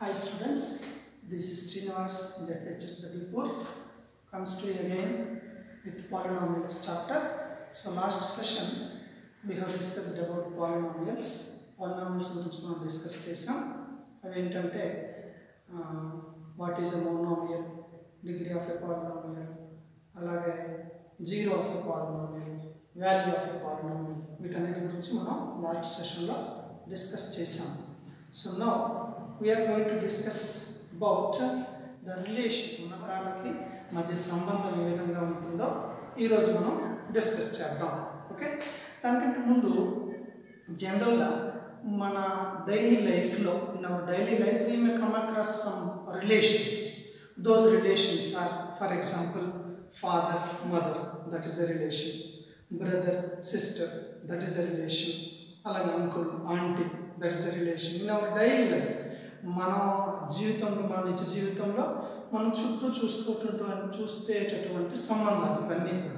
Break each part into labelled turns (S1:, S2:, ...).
S1: Hi students, this is Srinivas ZHS Dadipur. Comes to you again with polynomials chapter. So last session we have discussed about polynomials. Polynomials గురించి మనం discuss చేసాం అవి ఏంటంటే what is a monomial degree of a polynomial అలాగే zero of a polynomial value of a polynomial వీటన్నిటి గురించి మనం last సెషన్లో డిస్కస్ చేసాం so now we are going to discuss about the relation ఉన్నకాలకి మధ్య సంబంధం ఏ విధంగా ఉంటుందో ఈరోజు మనం డిస్కస్ చేద్దాం ఓకే దానికంటే ముందు జనరల్గా మన డైలీ లైఫ్లో in our daily life we may come across some relations those relations are for example father mother that is a relation brother sister that is a relation అలాగే uncle aunty that is a relation in our daily life మన జీవితంలో మన నిత్య జీవితంలో మనం చుట్టూ చూసుకుంటున్నటువంటి చూసేటటువంటి సంబంధాలు ఇవన్నీ కూడా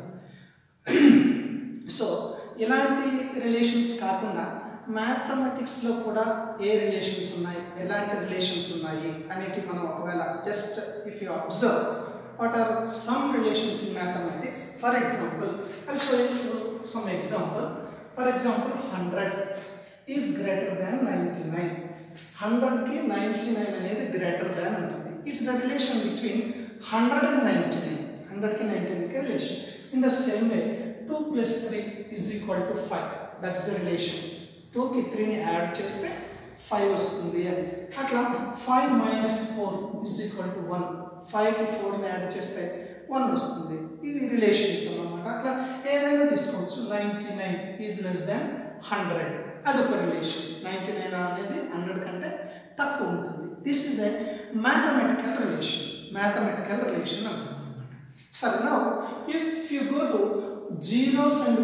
S1: సో ఇలాంటి రిలేషన్స్ కాకుండా మ్యాథమెటిక్స్లో కూడా ఏ రిలేషన్స్ ఉన్నాయి ఎలాంటి రిలేషన్స్ ఉన్నాయి అనేటి మనం ఒకవేళ just if you observe what are some relations in mathematics for example I show you some example for example hundred is greater than ninety nine హండ్రెడ్కి నైంటీ నైన్ అనేది గ్రేటర్ దాన్ ఉంటుంది it's a relation between hundred and ninety nine హండ్రెడ్కి నైంటీ నైన్కి relation in the same way two plus three is equal to five that is the relation టూకి త్రీని add చేస్తే five వస్తుంది అని అట్లా five minus four is equal to one ఫైవ్కి ఫోర్ని యాడ్ చేస్తే వన్ వస్తుంది ఇవి రిలేషన్స్ అన్నమాట అట్లా ఏదైనా తీసుకోవచ్చు ninety nine is less than hundred అదొక రిలేషన్ నైంటీ నైన్ అనేది హండ్రెడ్ కంటే తక్కువ ఉంటుంది this is a mathematical relation mathematical relation అంటాం అనమాట సరే నా if you go to zeros and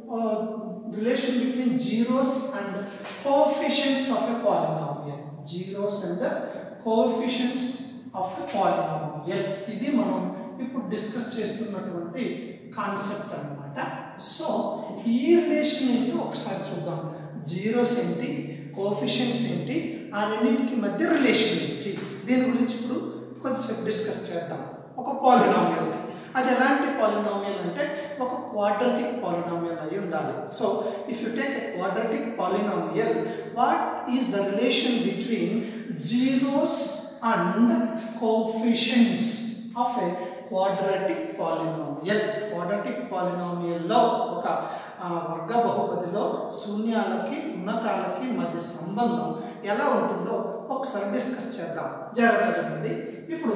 S1: relation between zeros and coefficients of a polynomial zeros and coefficients of a polynomial ఇది మనం ఇప్పుడు డిస్కస్ చేస్తున్నటువంటి కాన్సెప్ట్ అన్నమాట సో ఈ రిలేషన్ ఏంటో ఒకసారి చూద్దాం జీరోస్ ఏంటి కోఫిషియన్స్ ఏంటి ఆ రెండింటికి మధ్య రిలేషన్ ఏంటి దీని గురించి ఇప్పుడు కొద్దిసేపు డిస్కస్ చేద్దాం ఒక పాలినామియల్కి అది ఎలాంటి పాలినామియల్ అంటే ఒక క్వాడ్రటిక్ పాలినామియల్ అయి ఉండాలి so if you take a quadratic polynomial what is the relation between zeros and coefficients of a quadratic polynomial quadratic పాలినామియల్లో ఒక వర్గ బహుపదిలో శూన్యాలకి గుణకాలకి మధ్య సంబంధం ఎలా ఉంటుందో ఒకసారి డిస్కస్ చేద్దాం జాగ్రత్తగా ఇప్పుడు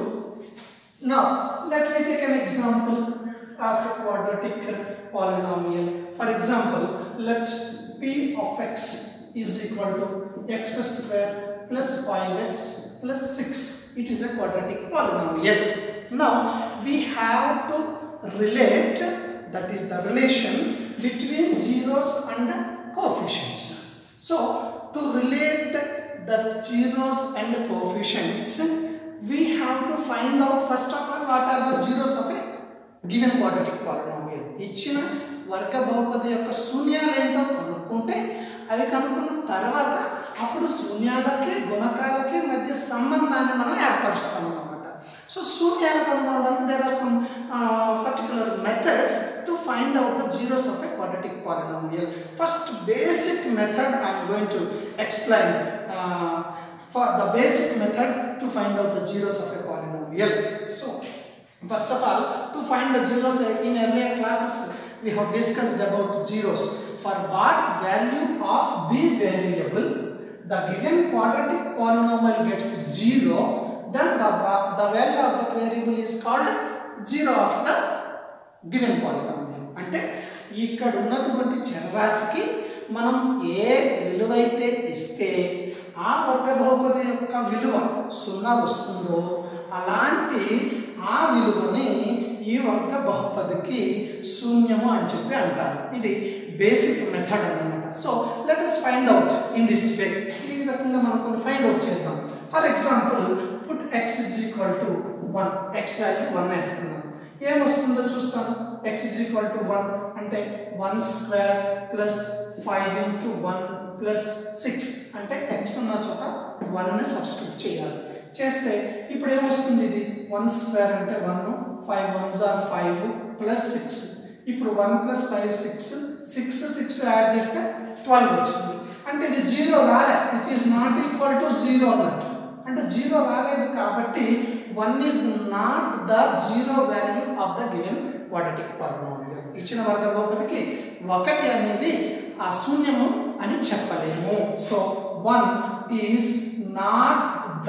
S1: నా let me take an example of a quadratic polynomial for example let P of X is equal to X square plus five X plus six it is a quadratic polynomial. Now we have to relate that is the relation between zeros and coefficients. So to relate that zeros and coefficients we have to find out first of all what are the zeros of a given quadratic polynomial. ఇచ్చిన వర్గ బహుపది యొక్క శూన్యాలు ఏంటో కనుక్కుంటే అవి కనుక్కున్న తర్వాత అప్పుడు శూన్యాలకి గుణకాలకి మధ్య సంబంధాన్ని మనం ఏర్పరుస్తాం అన్నమాట సో శూన్యాలు కనుగొనడానికి there are some particular methods to find out the zeros of a quadratic polynomial first basic method I'm going to explain for the basic method to find out the zeros of a polynomial so first of all to find the zeros in earlier classes we have discussed about zeros for what value of the variable the given quadratic polynomial gets zero then the, the value of that variable is called zero of the given polynomial అంటే ఇక్కడ ఉన్నటువంటి చరరాశికి మనం ఏ విలువైతే ఇస్తే ఆ వర్గ బహుపది యొక్క విలువ సున్నా వస్తుందో అలాంటి ఆ విలువని ఈ వర్గ బహుపదికి శూన్యము అని చెప్పి అంటారు ఇది బేసిక్ మెథడ్ అనమాట so let us find out in this way ఈ రకంగా మనం కొన్ని ఫైండ్ అవుట్ చేద్దాం for example put X is equal to one X value one వేస్తున్నాం ఏమొస్తుందో చూస్తాను X is equal to one అంటే one square plus five into one plus six అంటే ఎక్స్ ఉన్న చోట వన్ని సబ్స్టిట్యూట్ చేయాలి చేస్తే ఇప్పుడు ఏమొస్తుంది ఇది వన్ స్క్వేర్ అంటే one five ones or five plus six ఇప్పుడు one plus five six six six add చేస్తే ట్వెల్వ్ వచ్చింది అంటే ఇది జీరో రాలే it is not equal to zero అన్నట్టు అంటే జీరో రాలేదు కాబట్టి one is not the zero value of the given quadratic polynomial ఇచ్చిన వర్గ బహుపదికి ఒకటి అనేది ఆ శూన్యము అని చెప్పలేము so one is not the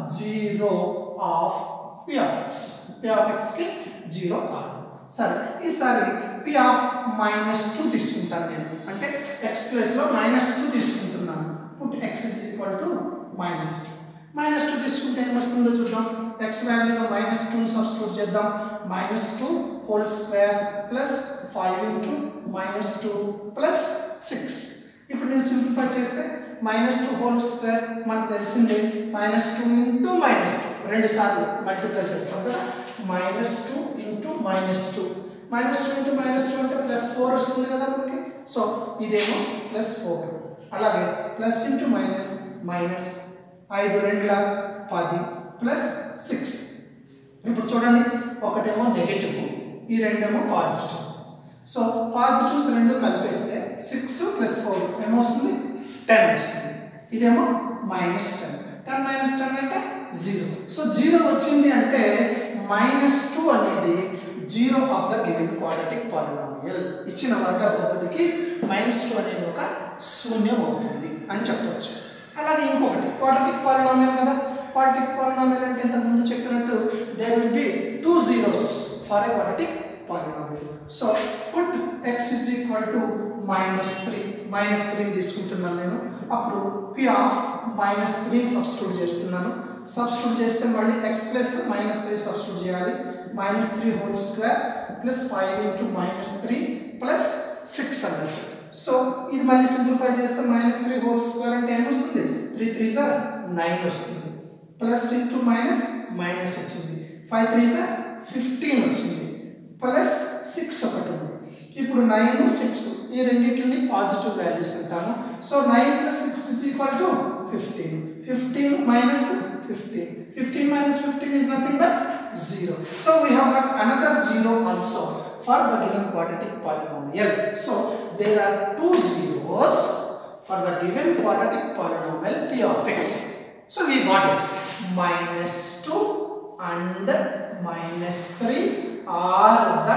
S1: zero of P of X P of ఎక్స్కి జీరో కాదు సరే ఈసారి పి ఆఫ్ మైనస్ టూ తీసుకుంటాను నేను అంటే ఎక్స్ ప్లేస్లో మైనస్ టూ తీసుకుంటున్నాను put X is equal to minus two minus two తీసుకుంటే ఏమొస్తుందో చూద్దాం ఎక్స్ వాల్యూలో మైనస్ టూని సబ్స్టిట్యూట్ చేద్దాం minus two whole square plus five into minus two plus six ఇప్పుడు నేను సింప్లిఫై చేస్తే మైనస్ టూ హోల్ స్క్వేర్ మనకు తెలిసిందే minus two into minus two రెండు సార్లు మల్టిప్లై చేస్తాం కదా minus two into minus two minus two into minus two అంటే ప్లస్ ఫోర్ వస్తుంది కదా మనకి సో ఇదేమో ప్లస్ ఫోర్ అలాగే ప్లస్ ఇంటూ మైనస్ మైనస్ ఐదు రెండుల పది ప్లస్ సిక్స్ ఇప్పుడు చూడండి ఒకటేమో నెగటివ్ ఈ రెండేమో పాజిటివ్ సో పాజిటివ్స్ రెండు కలిపేస్తే సిక్స్ ప్లస్ ఫోర్ ఏమొస్తుంది టెన్ వస్తుంది ఇదేమో minus ten ten minus ten అంటే జీరో సో జీరో వచ్చింది అంటే మైనస్ టూ అనేది zero of the given quadratic polynomial ఇచ్చిన వర్గ బహుపదికి మైనస్ టూ అనేది ఒక శూన్యం అవుతుంది అని చెప్పవచ్చు అలాగే ఇంకొకటి క్వాడ్రటిక్ పాలినామియల్ కదా క్వాడ్రటిక్ పాలినామియల్ అంటే ఇంతకు ముందు చెప్పినట్టు there will be two zeros for a quadratic polynomial so put X is equal to minus three minus three తీసుకుంటున్నాను నేను అప్పుడు P of minus three substitute చేస్తున్నాను సబ్స్టిట్యూట్ చేస్తే మళ్ళీ X plus minus three substitute చేయాలి minus three whole square plus five into minus three plus six అన్నట్టు so ఇది మళ్ళీ సింప్లిఫై చేస్తే మైనస్ త్రీ హోల్ స్క్వేర్ అంటే ఏమొస్తుంది త్రీ త్రీ సార్ నైన్ వస్తుంది ప్లస్ ఇంటూ మైనస్ మైనస్ వచ్చింది ఫైవ్ త్రీ సార్ ఫిఫ్టీన్ వచ్చింది ప్లస్ సిక్స్ ఒకటి ఉంది ఇప్పుడు నైన్ సిక్స్ ఈ రెండింటిని పాజిటివ్ వాల్యూస్ అంటాము so nine plus six is equal to fifteen fifteen minus fifteen fifteen minus fifteen is nothing but zero so we have got another zero also for the given quadratic polynomial. So there are two zeros for the given quadratic polynomial p of x. So we got it. Minus 2 and minus 3 are the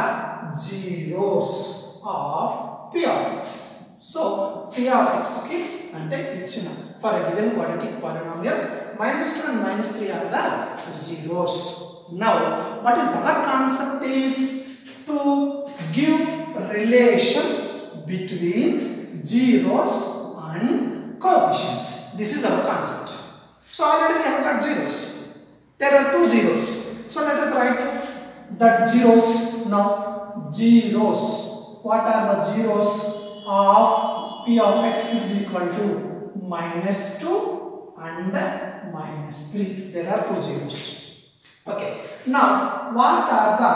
S1: zeros of p of x. So p of x కి అంటే ఇచ్చిన for a given quadratic polynomial minus 2 and minus 3 are the zeros. Now what is our concept is to give relation between zeros and coefficients. This is our concept. So already we have got zeros. There are two zeros. So let us write that zeros now. Zeros. What are the zeros of p of x is equal to minus 2 and minus 3. There are two zeros. Okay. Now, what are the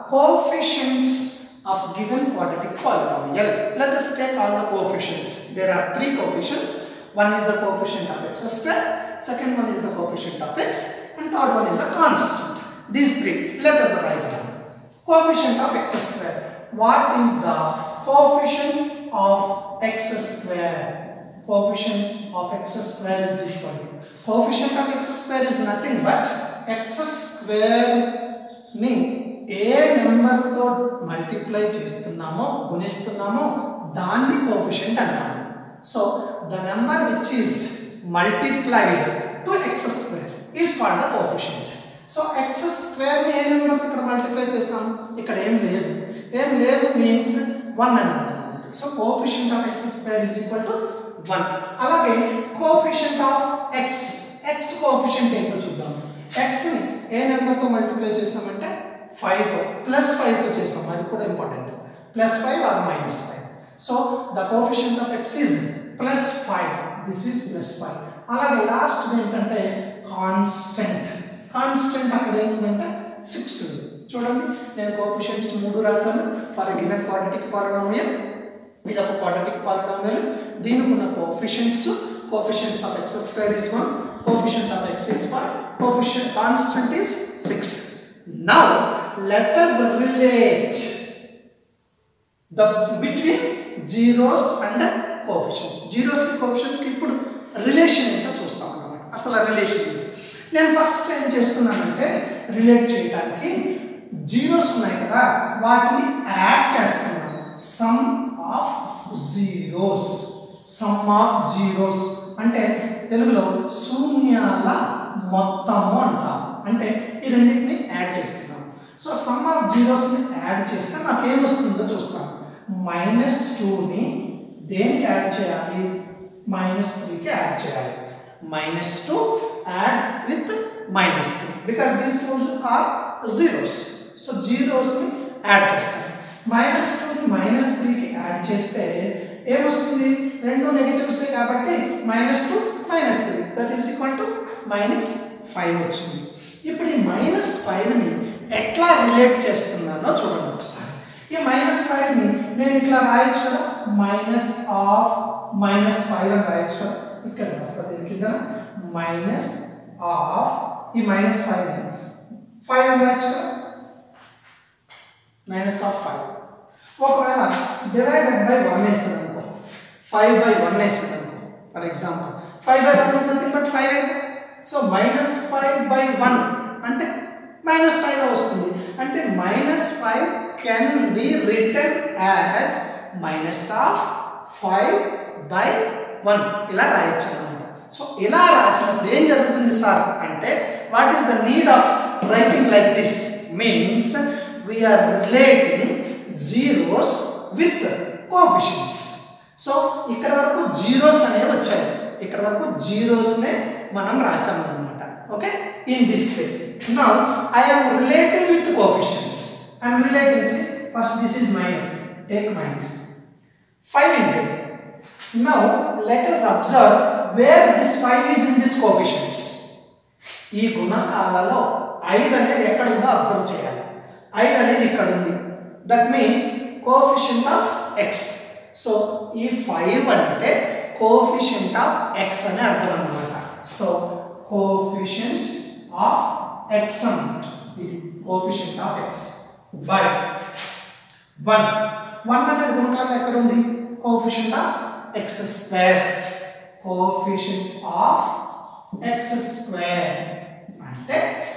S1: coefficients of given quadratic polynomial? Let us take all the coefficients. There are three coefficients. One is the coefficient of x square, second one is the coefficient of x, and third one is the constant. These three, let us write down. Coefficient of x square. What is the coefficient of x square? Coefficient of x square is equal to. Coefficient of x square is nothing but x square ని ఏ నెంబర్తో multiply చేస్తున్నామో గుణిస్తున్నామో దాన్ని coefficient అంటాము so the number which is multiplied to X square is called the coefficient so X స్క్వేర్ని ఏ నెంబర్తో ఇక్కడ multiply చేసాం ఇక్కడ ఏం లేదు ఏం లేదు మీన్స్ వన్ అని అర్థం so coefficient of X square is equal to one అలాగే coefficient of X X coefficient ఏంటో చూద్దాం ఎక్స్ని ఏ నెంబర్తో మల్టిప్లై చేసామంటే ఫైవ్తో ప్లస్ ఫైవ్తో చేసాం అది కూడా important plus five or minus five so the coefficient of X is plus five this is plus five అలాగే last ఏంటంటే కాన్స్టెంట్ కాన్స్టెంట్ అక్కడ ఏంటంటే సిక్స్ చూడండి నేను కోఫిషియంట్స్ మూడు రాశాను ఫర్ గివెన్ క్వాడ్రటిక్ పాలినామియల్ ఇది ఒక క్వాడ్రటిక్ పాలినామియల్ దీనికి ఉన్న coefficients coefficients of X square is one coefficient of X x is 5 coefficient constant is 6 now let us relate the between zeros and coefficients zeros కి coefficients కి ఇప్పుడు relation ఏంటో చూస్తాం అన్నమాట అసలు ఆ రిలేషన్ ఏంటి నేను ఫస్ట్ ఏం చేస్తున్నానంటే రిలేట్ చేయడానికి జీరోస్ ఉన్నాయి కదా వాటిని యాడ్ చేస్తున్నాను sum of zeros sum of zeros అంటే తెలుగులో శూన్యాల మొత్తము అంటాం అంటే ఈ రెండింటిని యాడ్ చేస్తున్నాం సో సమ్ ఆఫ్ జీరోస్ని యాడ్ చేస్తే నాకు ఏమొస్తుందో చూస్తాను మైనస్ టూని దేనికి యాడ్ చేయాలి మైనస్ త్రీకి యాడ్ చేయాలి minus two add with minus three because these twos are zeros so జీరోస్ని యాడ్ చేస్తాను మైనస్ టూని మైనస్ త్రీకి యాడ్ చేస్తే ఏమొస్తుంది రెండు నెగిటివ్సే కాబట్టి minus two minus three that is equal to minus five వచ్చింది ఇప్పుడు ఈ మైనస్ ఫైవ్ని ఎట్లా రిలేట్ చేస్తున్నానో చూడండి ఒకసారి ఈ మైనస్ ఫైవ్ని నేను ఇట్లా రాయొచ్చు కదా మైనస్ ఆఫ్ మైనస్ ఫైవ్ అని రాయొచ్చు కదా ఇక్కడ రాస్తా దీని కింద మైనస్ ఆఫ్ ఈ మైనస్ ఫైవ్ ఫైవ్ అని రాయొచ్చు కదా మైనస్ ఆఫ్ ఫైవ్ ఒకవేళ డివైడెడ్ బై వన్ వేసాను అనుకో ఫైవ్ బై వన్ వేసాను అనుకో for example five by one is nothing but five కదా so minus five by one అంటే మైనస్ ఫైవ్ వస్తుంది అంటే minus five can be written as minus of five by one ఇలా రాయొచ్చు అనమాట సో ఇలా రాసినప్పుడు ఏం జరుగుతుంది సార్ అంటే what is the need of writing like this means we are relating zeros with coefficients so ఇక్కడ వరకు జీరోస్ అనేవి వచ్చాయి ఇక్కడ వరకు జీరోస్నే మనం రాసాము అనమాట okay in this way now I am relating with coefficients I'm relating see first this is minus take minus five is there. Now let us observe where this 5 is in this coefficients. ఈ గుణకాలలో ఐదు అనేది ఎక్కడ ఉందో observe చేయాలి ఐదు అనేది ఇక్కడ ఉంది that means coefficient of X so ఈ ఫైవ్ అంటే కోఫిషియంట్ ఆఫ్ ఎక్స్ అని అర్థం అన్నమాట సో కోఫిషియంట్ ఆఫ్ ఎక్స్ అన్నమాట ఇది coefficient of X by one one అనేది గుణకాలం ఎక్కడ ఉంది coefficient of X square coefficient of X square అంటే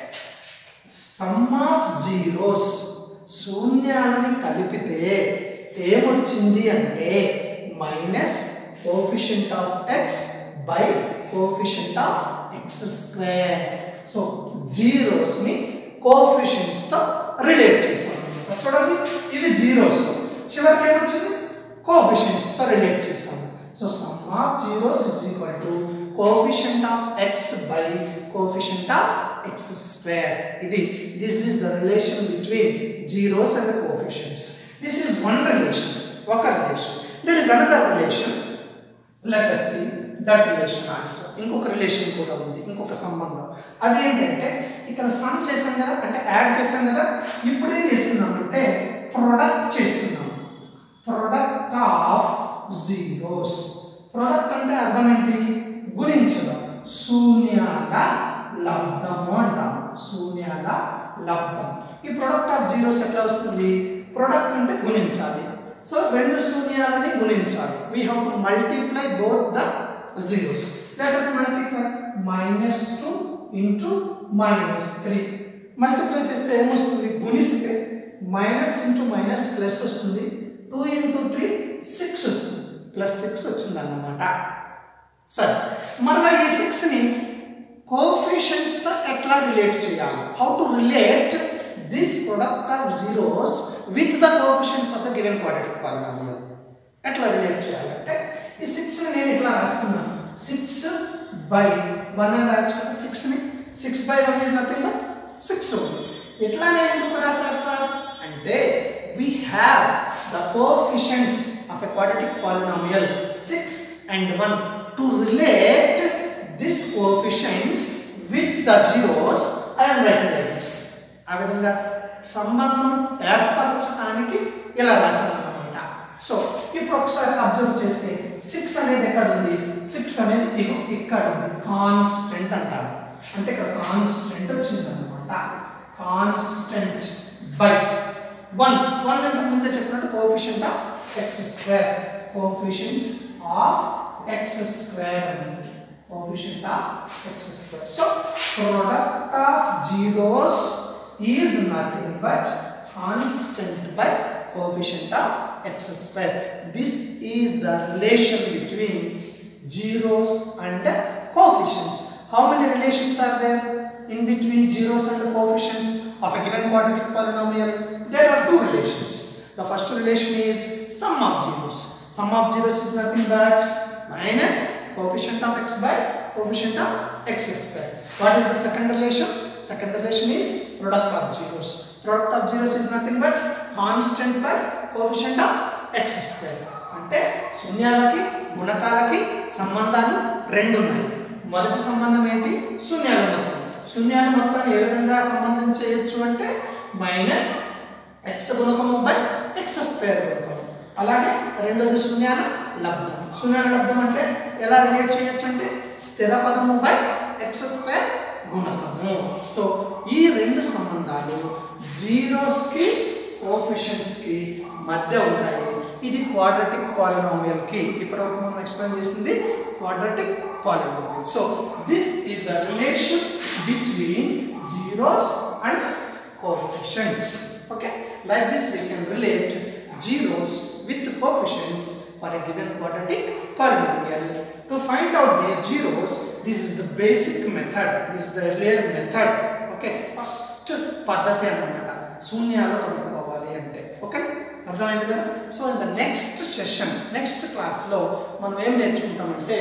S1: సమ్ ఆఫ్ జీరోస్ శూన్యాలని కలిపితే ఏమొచ్చింది అంటే minus coefficient of X by coefficient of X square so జీరోస్ని కోఫిషియంట్స్తో రిలేట్ చేసాం అన్నమాట. చూడండి ఇవి జీరోస్ చివరికి ఏమొచ్చింది కోఫిషియంట్స్తో రిలేట్ చేస్తాం so sum of zeros is equal to coefficient of X by coefficient of X square ఇది this is the relation between zeros and coefficients this is one relation ఒక relation there is another relation let us see that relation also ఇంకొక relation కూడా ఉంది ఇంకొక సంబంధం అదేంటంటే ఇక్కడ some చేసాం కదా అంటే యాడ్ చేసాం కదా ఇప్పుడు ఏం చేస్తున్నామంటే ప్రొడక్ట్ చేస్తున్నాం ప్రొడక్ట్ ఆఫ్ జీరోస్ ప్రొడక్ట్ అంటే అర్థం ఏంటి గుణించడం శూన్యాల లబ్ధము అంటాం శూన్యాల లబ్ధం ఈ ప్రొడక్ట్ ఆఫ్ జీరోస్ ఎట్లా వస్తుంది ప్రొడక్ట్ అంటే గుణించాలి సో రెండు శూన్యాలని గుణించాలి we have to multiply both the zeros let us multiply minus two into minus three multiply చేస్తే ఏమొస్తుంది గుణిస్తే మైనస్ ఇంటూ మైనస్ ప్లస్ వస్తుంది టూ ఇంటూ త్రీ సిక్స్ వస్తుంది ప్లస్ సిక్స్ వచ్చింది అన్నమాట సరే మరలా ఈ సిక్స్ని కోఫిషియంట్స్తో ఎట్లా రిలేట్ చేయాలి how to relate this product of zeros with the coefficients of the given quadratic polynomial ఎట్లా రిలేట్ చేయాలంటే ఈ సిక్స్ నేను ఇట్లా రాస్తున్నాను సిక్స్ బై వన్ అని రాయొచ్చు కదా సిక్స్ని six by one is nothing but six ఇట్లానే ఎందుకు రాశారు సార్ అంటే we have the coefficients of a quadratic polynomial six and one to relate this coefficients with the zeros I am writing like this ఆ విధంగా సంబంధం ఏర్పరచడానికి ఇలా రాశాను అన్నమాట సో ఇప్పుడు ఒకసారి అబ్జర్వ్ చేస్తే సిక్స్ అనేది ఎక్కడ ఉంది సిక్స్ అనేది ఇగో ఇక్కడ ఉంది కాన్స్టెంట్ అంటారు అంటే ఇక్కడ కాన్స్టెంట్ వచ్చింది అనమాట కాన్స్టెంట్ బై వన్ వన్ ఎంత ముందే చెప్పినట్టు coefficient of X square coefficient of X square coefficient of X square so product of zeros is nothing but constant by coefficient of x square. This is the relation between zeros and coefficients. How many relations are there in between zeros and coefficients of a given quadratic polynomial? There are two relations. The first relation is sum of zeros. Sum of zeros is nothing but minus coefficient of x by coefficient of x square. What is the second relation? Second relation is product of zeros. Product of zeros is nothing but constant by coefficient of x square. అంటే శూన్యాలకి గుణకాలకి సంబంధాలు రెండు ఉన్నాయి మొదటి సంబంధం ఏంటి శూన్యాల మొత్తం శూన్యాల మొత్తం ఏ విధంగా సంబంధం చేయొచ్చు అంటే మైనస్ ఎక్స్ గుణకము బై ఎక్స్ స్క్వేర్ గుణకము అలాగే రెండోది శూన్యాల లబ్ధం శూన్యాల లబ్ధం అంటే ఎలా రిలేట్ చేయొచ్చు అంటే స్థిర పదము బై ఎక్స్ స్క్వేర్ గుణకము సో ఈ రెండు సంబంధాలు జీరోస్కి కోఫిషియన్స్కి మధ్య ఉంటాయి ఇది క్వాడ్రటిక్ పాలినామియల్కి ఇప్పటివరకు మనం ఎక్స్ప్లెయిన్ చేసింది quadratic polynomial so this is the relation between zeros and coefficients okay like this we can relate zeros with coefficients for a given quadratic polynomial. To find out the zeros, this is the basic method. This is the earlier method. Okay, first పద్ధతి అన్నమాట శూన్యాలు కనుక్కోవాలి అంటే okay అర్థమైంది కదా so in the next session next క్లాస్లో మనం ఏం నేర్చుకుంటామంటే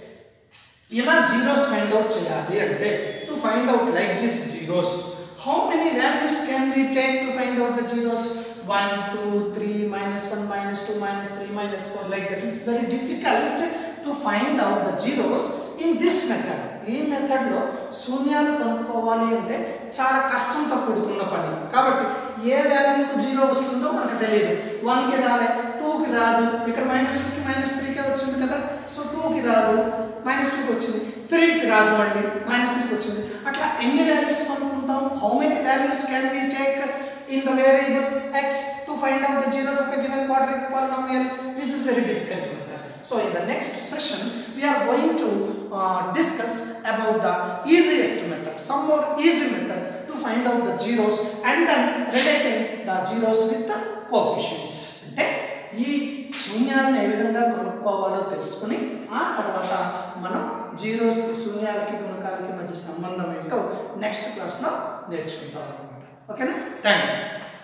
S1: ఇలా జీరోస్ ఫైండ్ అవుట్ చేయాలి అంటే to find out like this zeros how many values can we take to find out the zeros 1 2 3 minus 1 minus 2 minus 3 minus 4 like that it's very difficult to find out the zeros in this method ఈ మెథడ్లో శూన్యాలు కనుక్కోవాలి అంటే చాలా కష్టంతో కూడుకున్న పని కాబట్టి ఏ వాల్యూకి zero వస్తుందో మనకు తెలియదు వన్కి రాలే టూకి రాదు ఇక్కడ మైనస్ టూకి మైనస్ త్రీకే వచ్చింది కదా సో టూకి రాదు మైనస్ టూకి వచ్చింది త్రీకి రాదు మళ్ళీ మైనస్ త్రీకి వచ్చింది అట్లా ఎన్ని వాల్యూస్ కనుక్కుంటాం how many values can we take in the variable x to find out the zeros of a given quadratic polynomial. This is very difficult method. So in the next session, we are going to uh, discuss about the easiest method, some more easy method to find out the zeros and then relating the zeros with the coefficients. అంటే ఈ శూన్యాలను ఏ విధంగా కనుక్కోవాలో తెలుసుకుని ఆ తర్వాత మనం జీరోస్కి శూన్యాలకి గుణకాలకి మధ్య సంబంధం ఏంటో నెక్స్ట్ క్లాస్లో నేర్చుకుంటాం అనమాట ఓకేనా థ్యాంక్ యూ